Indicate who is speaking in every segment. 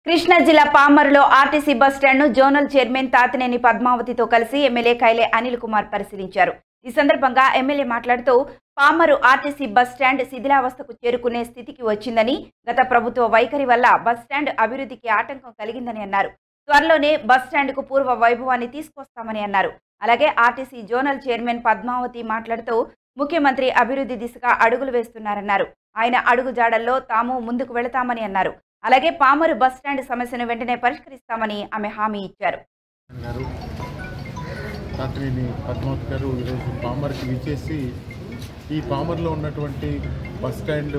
Speaker 1: కృష్ణా జిల్లా పామరులో RTC bus స్టాండ్ను జోనల్ చైర్మన్ తాతినేని పద్మావతితో కలిసి ఎమ్మెల్యే కైలే అనిల్ కుమార్ పరిశీలించారు ఈ సందర్భంగా ఎమ్మెల్యే మాట్లాడుతూ పామరు ఆర్టీసీ బస్ స్టాండ్ శిథిలావస్థకు చేరుకునే స్థితికి వచ్చిందని గత ప్రభుత్వ వైఖరి వల్ల బస్ స్టాండ్ అభివృద్ధికి ఆటంకం కలిగిందని అన్నారు త్వరలోనే బస్ స్టాండ్కు పూర్వ వైభవాన్ని తీసుకొస్తామని అన్నారు అలాగే ఆర్టీసీ జోనల్ చైర్మన్ పద్మావతి మాట్లాడుతూ ముఖ్యమంత్రి అభివృద్ధి దిశగా అడుగులు వేస్తున్నారన్నారు ఆయన అడుగు జాడల్లో తాము ముందుకు వెళతామని అన్నారు అలాగే పామరు బస్ స్టాండ్ సమస్యను వెంటనే పరిష్కరిస్తామని ఆమె హామీ ఇచ్చారు
Speaker 2: గారు రాత్రిని పద్మావతి గారు ఈరోజు పామర్కి విచ్చేసి ఈ పామర్లో ఉన్నటువంటి బస్ స్టాండ్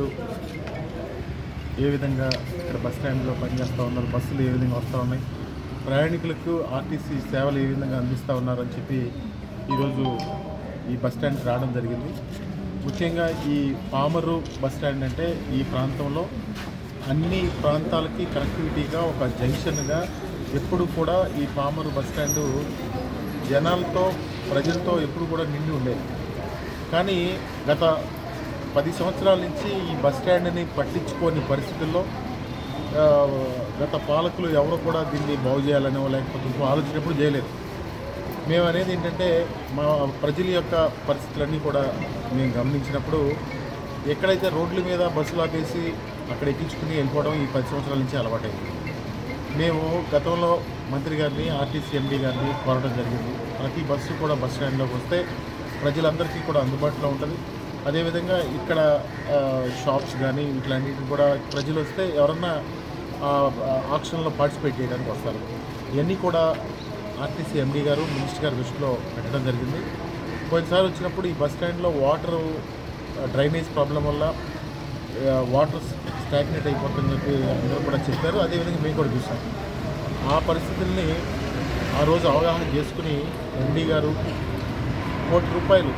Speaker 2: ఏ విధంగా ఇక్కడ బస్ స్టాండ్లో పనిచేస్తూ ఉన్నారు బస్సులు ఏ విధంగా వస్తూ ఉన్నాయి ప్రయాణికులకు ఆర్టీసీ సేవలు ఏ విధంగా అందిస్తూ ఉన్నారని చెప్పి ఈరోజు ఈ బస్ స్టాండ్కి రావడం జరిగింది ముఖ్యంగా ఈ పామరు బస్ స్టాండ్ అంటే ఈ ప్రాంతంలో అన్ని ప్రాంతాలకి కనెక్టివిటీగా ఒక జంక్షన్గా ఎప్పుడు కూడా ఈ పామరు బస్ స్టాండు జనాలతో ప్రజలతో ఎప్పుడు కూడా నిండి ఉండేది కానీ గత పది సంవత్సరాల నుంచి ఈ బస్ స్టాండ్ని పట్టించుకోని పరిస్థితుల్లో ఆ, గత పాలకులు ఎవరు కూడా దీన్ని బాగు చేయాలనో లేకపోతే ఇంకో ఆలోచన ఎప్పుడు చేయలేదు మేము అనేది ఏంటంటే మా ప్రజల యొక్క పరిస్థితులన్నీ కూడా మేము గమనించినప్పుడు ఎక్కడైతే రోడ్ల మీద బస్సులు ఆపేసి అక్కడ ఎక్కించుకుని వెళ్ళిపోవడం ఈ పది సంవత్సరాల నుంచి అలవాటైంది మేము గతంలో మంత్రి గారిని ఆర్టీసీ ఎండీ గారిని కోరడం జరిగింది ప్రతి బస్సు కూడా బస్ స్టాండ్లోకి వస్తే ప్రజలందరికీ కూడా అందుబాటులో ఉంటుంది అదేవిధంగా ఇక్కడ ఆ, షాప్స్ కానీ ఇట్లాంటివి కూడా ప్రజలు వస్తే ఎవరన్నా ఆ, ఆ, ఆక్షన్లో పార్టిసిపేట్ చేయడానికి వస్తారు ఇవన్నీ కూడా ఆర్టీసీ ఎండీ గారు మినిస్టర్ గారి దృష్టిలో పెట్టడం జరిగింది పోయినసారి వచ్చినప్పుడు ఈ బస్ స్టాండ్లో వాటర్ డ్రైనేజ్ ప్రాబ్లం వల్ల ఆ, వాటర్ స్టాగ్నేట్ అయిపోతుందని చెప్పి అందరూ కూడా చెప్పారు అదేవిధంగా మేము కూడా చూసాం ఆ పరిస్థితుల్ని ఆ రోజు అవగాహన చేసుకుని ఎండీ గారు కోటి రూపాయలు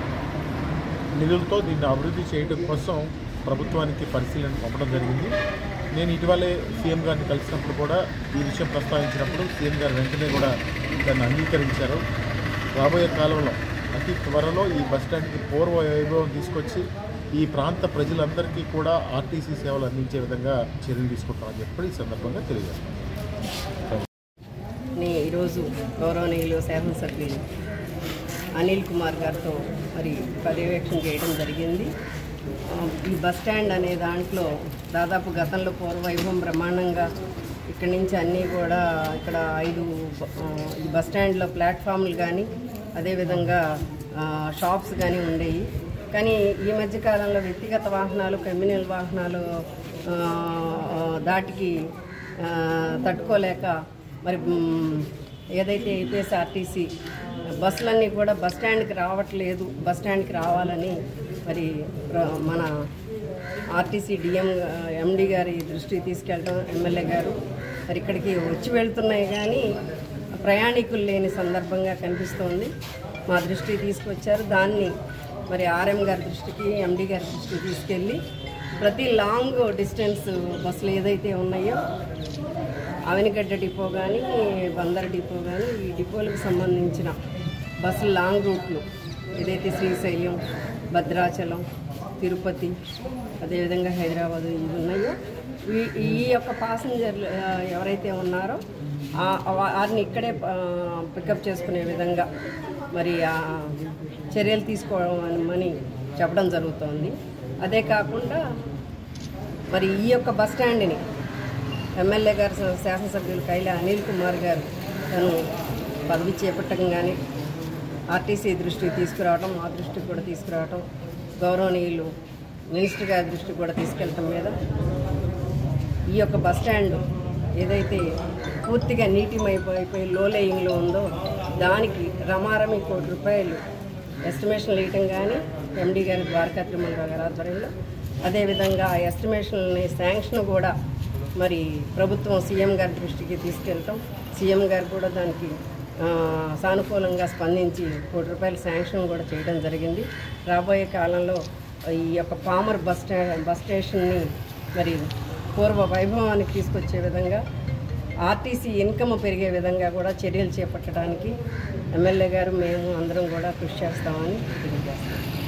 Speaker 2: నిధులతో దీన్ని అభివృద్ధి చేయడం కోసం ప్రభుత్వానికి పరిశీలన పంపడం జరిగింది నేను ఇటీవలే సీఎం గారిని కలిసినప్పుడు కూడా ఈ విషయం ప్రస్తావించినప్పుడు సీఎం గారు వెంటనే కూడా దాన్ని అంగీకరించారు రాబోయే కాలంలో అతి త్వరలో ఈ బస్ స్టాండ్కి పూర్వ వైభవం తీసుకొచ్చి ఈ ప్రాంత ప్రజలందరికీ కూడా ఆర్టీసీ సేవలు అందించే విధంగా చర్యలు తీసుకుంటామని చెప్పి ఈ సందర్భంగా తెలియజేస్తాను
Speaker 3: ని ఈరోజు గౌరవనీయులు శాసనసభ్యులు అనిల్ కుమార్ గారితో మరి పర్యవేక్షణ చేయడం జరిగింది ఆ, ఈ బస్ స్టాండ్ అనే దాంట్లో దాదాపు గతంలో పూర్వవైభవం బ్రహ్మాండంగా ఇక్కడి నుంచి అన్నీ కూడా ఇక్కడ ఐదు ఆ, ఈ బస్ స్టాండ్లో ప్లాట్ఫామ్లు కానీ అదేవిధంగా ఆ, షాప్స్ కానీ ఉండేవి కానీ ఈ మధ్య కాలంలో వ్యక్తిగత వాహనాలు కమ్యూనల్ వాహనాలు ఆ, ఆ, దాటికి ఆ, తట్టుకోలేక మరి మ్, ఏదైతే ఏపీఎస్ఆర్టీసీ బస్సులన్నీ కూడా బస్ స్టాండ్కి రావట్లేదు బస్ స్టాండ్కి రావాలని మరి ప్ర- మన ఆర్టీసీ డిఎం ఎండి గారి దృష్టికి తీసుకెళ్ళడం ఎమ్మెల్యే గారు మరి ఇక్కడికి వచ్చి వెళ్తున్నాయి కానీ ప్రయాణికులు లేని సందర్భంగా కనిపిస్తోంది మా దృష్టికి తీసుకొచ్చారు దాన్ని మరి ఆర్ఎం గారి దృష్టికి ఎండి గారి దృష్టికి తీసుకెళ్ళి ప్రతి లాంగ్ డిస్టెన్స్ బస్సులు ఏదైతే ఉన్నాయో అవనిగడ్డ డిపో కానీ బందర్ డిపో కానీ ఈ డిపోలకు సంబంధించిన బస్సులు లాంగ్ రూట్లు ఏదైతే శ్రీశైలం భద్రాచలం తిరుపతి అదేవిధంగా హైదరాబాద్ ఇవి ఉన్నాయో ఈ ఈ యొక్క పాసింజర్లు ఆ, ఎవరైతే ఉన్నారో ఆ- వా- వారిని ఇక్కడే పికప్ చేసుకునే విధంగా మరి ఆ చర్యలు తీసుకోవమని చెప్పడం జరుగుతోంది అదే కాకుండా మరి ఈ యొక్క బస్ స్టాండ్ని ఎమ్మెల్యే గారు శా- శాసనసభ్యులు కైలా అనిల్ కుమార్ గారు తను పదవి చేపట్టంగానే ఆర్టీసీ దృష్టికి తీసుకురావడం మా దృష్టికి కూడా తీసుకురావడం గౌరవనీయులు మినిస్టర్ గారి దృష్టికి కూడా తీసుకెళ్ళటం మీద ఈ యొక్క బస్ స్టాండ్ ఏదైతే పూర్తిగా నీటిమైపోయిపోయి లో లేయింగ్లో ఉందో దానికి రమారమి కోటి రూపాయలు ఎస్టిమేషన్లు వేయటం కానీ ఎండీ గారి ద్వారకా తిరుమలరావు గారి ఆధ్వర్యంలో అదేవిధంగా ఆ ఎస్టిమేషన్ని శాంక్షన్ కూడా మరి ప్రభుత్వం సీఎం గారి దృష్టికి తీసుకెళ్ళటం సీఎం గారు కూడా దానికి ఆ, సానుకూలంగా స్పందించి కోటి రూపాయల శాంక్షన్ కూడా చేయడం జరిగింది రాబోయే కాలంలో ఈ యొక్క పామర్ బస్ స్టా బస్ స్టేషన్ని మరి పూర్వ వైభవానికి తీసుకొచ్చే విధంగా ఆర్టీసీ ఇన్కమ్ పెరిగే విధంగా కూడా చర్యలు చేపట్టడానికి ఎమ్మెల్యే గారు మేము అందరం కూడా కృషి చేస్తామని తెలియజేస్తాం